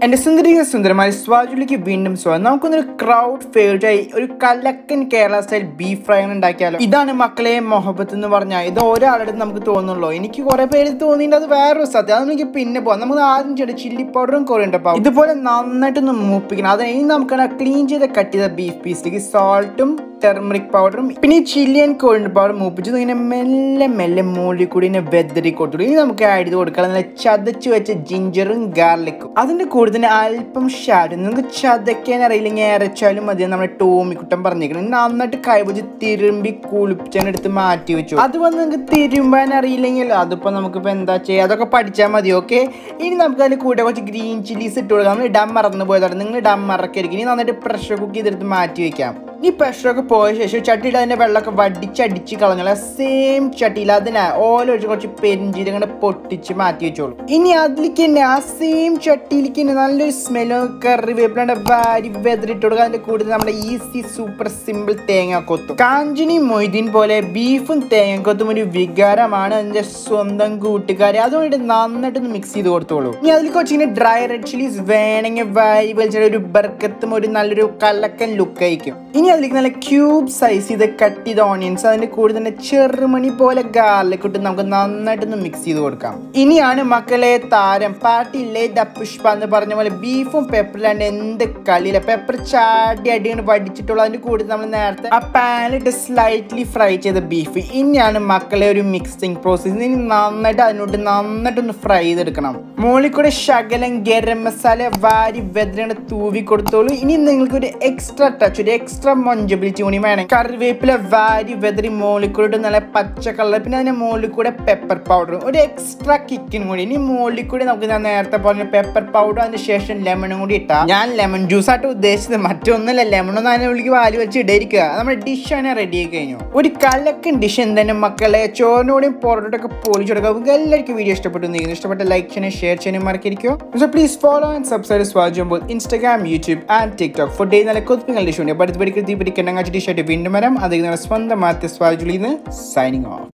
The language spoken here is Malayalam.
എന്റെ സുന്ദരിക സുന്ദരമായ സ്വാജുലിക്ക് വീണ്ടും സ്വാഗതം നമുക്കൊന്നൊരു ക്രൗഡ് ഫേവറേറ്റ് ആയി ഒരു കലക്കൻ കേരള സ്റ്റൈൽ ബീഫ് ഫ്രൈ ഉണ്ടാക്കിയാലോ ഇതാണ് മക്കളെ മൊഹബത്ത് എന്ന് പറഞ്ഞാൽ ഇത് ഒരാളുടെ നമുക്ക് തോന്നുള്ളൂ എനിക്ക് കുറെ പേര് തോന്നിയിട്ട് അത് വേറൊരു സത്യം അതൊന്നും എനിക്ക് പിന്നെ പോകാം നമുക്ക് ആദ്യം ചെയ്ത ചില്ലി പൗഡറും കൊറിയണ്ടപ്പോൾ ഇതുപോലെ നന്നായിട്ടൊന്ന് മൂപ്പിക്കണം അത് ഇനി നമുക്ക് ക്ലീൻ ചെയ്ത് കട്ട് ചെയ്ത ബീഫ് പീസിലേക്ക് സോൾട്ടും ടെർമറിക് പൗഡറും പിന്നെ ഈ ചില്ലി ആൻഡ് കോഴിൻ്റെ പൗഡർ മൂപ്പിച്ചത് ഇങ്ങനെ മെല്ലെ മെല്ലെ മുകളിൽ കൂടി ഇങ്ങനെ വെതറി കൊടുത്തു ഇനി നമുക്ക് ആഡ് ചെയ്ത് കൊടുക്കണം നല്ല ചതച്ച് വെച്ച ജിഞ്ചറും ഗാർലിക്കും അതിന്റെ കൂടെ തന്നെ അല്പം ഷാഡ് നിങ്ങൾക്ക് ചതയ്ക്കാൻ അറിയില്ലെങ്കിൽ അരച്ചാലും മതി നമ്മുടെ ടോമിക്കുട്ടൻ പറഞ്ഞേക്കണം നന്നായിട്ട് കൈവച്ച് തിരുമ്പി കുളിപ്പിച്ചെടുത്ത് മാറ്റി വെച്ചു അത് വന്ന് നിങ്ങൾക്ക് തിരുമ്പാൻ അറിയില്ലെങ്കിൽ അതിപ്പോ നമുക്കിപ്പോ എന്താ ചെയ്യുക അതൊക്കെ പഠിച്ചാൽ മതി ഓക്കെ ഇനി നമുക്ക് അതിൽ കൂടെ കുറച്ച് ഗ്രീൻ ചില്ലീസ് ഇട്ട് കൊടുക്കാം നമ്മൾ ഇടാൻ മറന്നു പോയതാണ് നിങ്ങൾ ഇടാൻ മറക്കരുത് ഇനി നന്നായിട്ട് പ്രഷർ കുക്ക് ചെയ്തെടുത്ത് മാറ്റി വെക്കാം ഈ പ്രഷറൊക്കെ പോയ ശേഷം ചട്ടിയിൽ അതിന്റെ വെള്ളമൊക്കെ വടിച്ചടിച്ച് കളഞ്ഞാൽ സെയിം ചട്ടിയിൽ അതിന് ഓല ഒഴിച്ച് കുറച്ച് പെരിഞ്ചീരകം കൂടെ പൊട്ടിച്ച് മാറ്റി വെച്ചോളൂ ഇനി അതിലേക്ക് തന്നെ ആ സെയിം ചട്ടിയിലേക്ക് തന്നെ നല്ലൊരു സ്മെല്ലോ കറിവേപ്പിലയുടെ വാരി വെതറിട്ട് കൊടുക്കുക അതിന്റെ കൂടെ നമ്മുടെ ഈസി സൂപ്പർ സിമ്പിൾ തേങ്ങാക്കൊത്തും കാഞ്ചിനി മൊയ്തീൻ പോലെ ബീഫും തേങ്ങാക്കൊത്തും ഒരു വികാരമാണ് എന്റെ സ്വന്തം കൂട്ടുകാരെ അതുകൊണ്ട് നന്നായിട്ടൊന്ന് മിക്സ് ചെയ്ത് കൊടുത്തോളൂ ഇനി അതിൽ കുറച്ച് ഇങ്ങനെ ഡ്രൈ റെഡ് ചില്ലീസ് വേണമെങ്കിൽ വാരി വലിച്ച ഒരു ബർക്കത്തും ഒരു നല്ലൊരു കലക്കൻ ലുക്ക് ആയിരിക്കും ഇനി അതിലേക്ക് നല്ല ക്യൂബ് സൈസ് ചെയ്ത് കട്ട് ചെയ്ത ഓണിയൻസ് അതിന്റെ കൂടെ തന്നെ ചെറുമണി പോലെ ഗാർലിക് ഇട്ട് നമുക്ക് നന്നായിട്ടൊന്ന് മിക്സ് ചെയ്ത് കൊടുക്കാം ഇനിയാണ് മക്കളെ താരം പാട്ടില്ലേ ദപ്പുഷ്പ എന്ന് പറഞ്ഞ പോലെ ബീഫും പെപ്പറിലാണ്ട് എന്ത് കളിയില്ല പെപ്പർ ചാടി അടിയാണ് വടിച്ചിട്ടുള്ളൂ അതിന്റെ കൂടെ നമ്മൾ നേരത്തെ ആ പാനിലിട്ട് സ്ലൈറ്റ്ലി ഫ്രൈ ചെയ്ത ബീഫ് ഇനിയാണ് മക്കളെ ഒരു മിക്സിങ് പ്രോസസ്സ് ഇനി നന്നായിട്ട് അതിനോട്ട് നന്നായിട്ടൊന്ന് ഫ്രൈ ചെയ്തെടുക്കണം മുകളിൽ കൂടെ ശകലം ഗരം മസാല വാരി വെതറിനെ തൂവി കൊടുത്തോളൂ ഇനി നിങ്ങൾക്ക് ഒരു എക്സ്ട്രാ ടച്ച് ഒരു എക്സ്ട്രാ മൊഞ്ചബിലിറ്റി കൂടി വേണം കറിവേപ്പില വാരി വെതറി മുകളിൽ കൂടെ ഇട്ട് നല്ല പച്ച കളർ പിന്നെ അതിന്റെ മുകളിൽ കൂടെ പെപ്പർ പൗഡറും ഒരു എക്സ്ട്രാ കിക്കിനും കൂടി ഇനി മുകളിൽ കൂടി നമുക്ക് ഞാൻ നേരത്തെ പറഞ്ഞ പെപ്പർ പൗഡർ അതിന് ശേഷം ലെമണും കൂടി ഇട്ടാ ഞാൻ ലെമൺ ജ്യൂസ് ആയിട്ട് ഉദ്ദേശിച്ചത് മറ്റൊന്നല്ല ലെമൺ ഒന്നും അതിനെ വിളിക്ക് വാല് വെച്ച് ഇടയിരിക്കുക നമ്മുടെ ഡിഷ് ആണ് റെഡി ആയി കഴിഞ്ഞു ഒരു കലക്കൻ ഡിഷ് എന്തായാലും മക്കളെ ചോറിനോടെയും പൊറോട്ടൊക്കെ പൊളിച്ചു കൊടുക്കുക നിങ്ങൾക്ക് എല്ലാവർക്കും വീഡിയോ ഇഷ്ടപ്പെട്ടു നിങ്ങൾ ഇഷ്ടപ്പെട്ട ലൈക്ക് ചെയ്യാനും ഷെയർ ചെയ്യാനും മറക്കിരിക്കും so please follow and subscribe സ്വാജുമ്പോൾ Instagram YouTube and TikTok food നല്ല കൊത്തുപ്പിങ്ങൾ ഡിഷ് ഉണ്ട് അപ്പോൾ അടുത്ത് പഠിക്കുന്ന ദീപിടിക്കുന്ന ഡിഷായിട്ട് വീണ്ടും വരാം അതിൽ സ്വന്തം മാത്യസ്വാജുലിന്ന് സൈനിങ് ഓഫ്